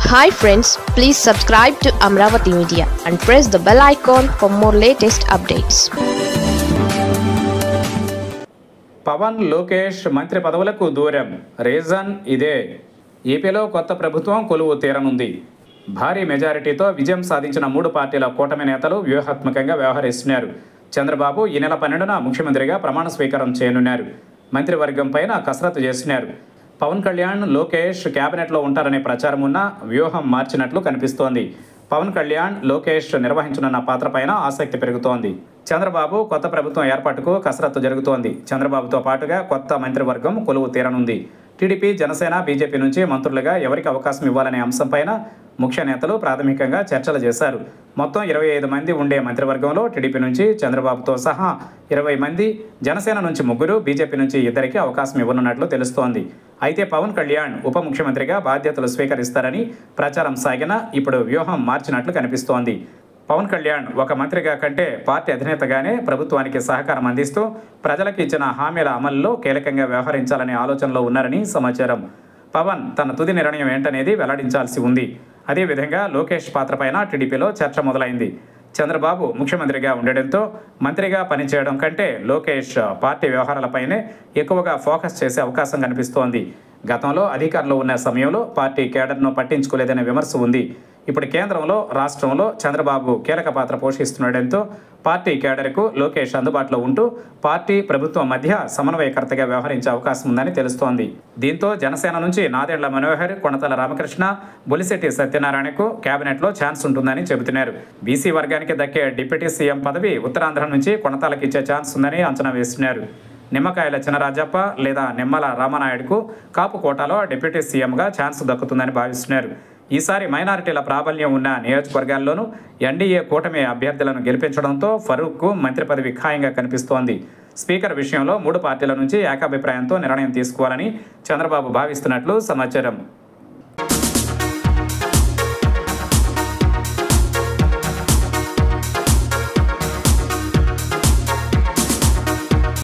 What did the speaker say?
hi friends please subscribe to Amaravati media and press the bell icon for more latest updates Pawan Lokesh మంత్రి పదవులకు దూరం reason ఇదే ఏపీలో కొత్త ప్రభుత్వం కొలువు తీరనుంది భారీ మెజారిటీతో విజయం సాధించిన మూడు పార్టీల కూటమి నేతలు వ్యూహాత్మకంగా వ్యవహరిస్తున్నారు చంద్రబాబు ఈ నెల పన్నెండున ముఖ్యమంత్రిగా ప్రమాణ స్వీకారం చేయనున్నారు మంత్రివర్గం పైన కసరత్తు చేస్తున్నారు పవన్ కళ్యాణ్ లోకేష్ కేబినెట్లో ఉంటారనే ప్రచారం ఉన్న వ్యూహం మార్చినట్లు కనిపిస్తోంది పవన్ కళ్యాణ్ లోకేష్ నిర్వహించనున్న పాత్ర పైన ఆసక్తి పెరుగుతోంది చంద్రబాబు కొత్త ప్రభుత్వం ఏర్పాటుకు కసరత్తు జరుగుతోంది చంద్రబాబుతో పాటుగా కొత్త మంత్రివర్గం కొలువు తీరనుంది టీడీపీ జనసేన బీజేపీ నుంచి మంత్రులుగా ఎవరికి అవకాశం ఇవ్వాలనే అంశంపైన ముఖ్య నేతలు ప్రాథమికంగా చర్చలు చేశారు మొత్తం ఇరవై ఐదు మంది ఉండే మంత్రివర్గంలో టీడీపీ నుంచి చంద్రబాబుతో సహా ఇరవై మంది జనసేన నుంచి ముగ్గురు బీజేపీ నుంచి ఇద్దరికి అవకాశం ఇవ్వనున్నట్లు తెలుస్తోంది అయితే పవన్ కళ్యాణ్ ఉప ముఖ్యమంత్రిగా బాధ్యతలు స్వీకరిస్తారని ప్రచారం సాగినా ఇప్పుడు వ్యూహం మార్చినట్లు కనిపిస్తోంది పవన్ కళ్యాణ్ ఒక మంత్రిగా కంటే పార్టీ అధినేతగానే ప్రభుత్వానికి సహకారం అందిస్తూ ప్రజలకు ఇచ్చిన హామీల అమల్లో కీలకంగా వ్యవహరించాలనే ఆలోచనలో ఉన్నారని సమాచారం పవన్ తన తుది నిర్ణయం ఏంటనేది వెల్లడించాల్సి ఉంది అదేవిధంగా లోకేష్ పాత్ర పైన టీడీపీలో చర్చ మొదలైంది చంద్రబాబు ముఖ్యమంత్రిగా ఉండడంతో మంత్రిగా పనిచేయడం కంటే లోకేష్ పార్టీ వ్యవహారాలపైనే ఎక్కువగా ఫోకస్ చేసే అవకాశం కనిపిస్తోంది గతంలో అధికారంలో ఉన్న సమయంలో పార్టీ కేడర్ను పట్టించుకోలేదనే విమర్శ ఉంది ఇప్పుడు కేంద్రంలో రాష్ట్రంలో చంద్రబాబు కీలక పాత్ర పోషిస్తుండటంతో పార్టీ కేడర్కు లోకేష్ అందుబాటులో ఉంటూ పార్టీ ప్రభుత్వం మధ్య సమన్వయకర్తగా వ్యవహరించే అవకాశం ఉందని తెలుస్తోంది దీంతో జనసేన నుంచి నాదెండ్ల మనోహర్ కొణతల రామకృష్ణ బొలిశెట్టి సత్యనారాయణకు కేబినెట్లో ఛాన్స్ ఉంటుందని చెబుతున్నారు బీసీ వర్గానికి దక్కే డిప్యూటీ సీఎం పదవి ఉత్తరాంధ్ర నుంచి కొణతాలకు ఇచ్చే ఛాన్స్ ఉందని అంచనా వేస్తున్నారు నిమ్మకాయల చినరాజప్ప లేదా నిమ్మల రామనాయుడుకు కాపు కోటాలో డిప్యూటీ సీఎంగా ఛాన్స్ దక్కుతుందని భావిస్తున్నారు ఈసారి మైనారిటీల ప్రాబల్యం ఉన్న నియోజకవర్గాల్లోనూ ఎన్డీఏ కూటమి అభ్యర్థులను గెలిపించడంతో ఫరూక్కు మంత్రి పదవి ఖాయంగా కనిపిస్తోంది స్పీకర్ విషయంలో మూడు పార్టీల నుంచి ఏకాభిప్రాయంతో నిర్ణయం తీసుకోవాలని చంద్రబాబు భావిస్తున్నట్లు సమాచారం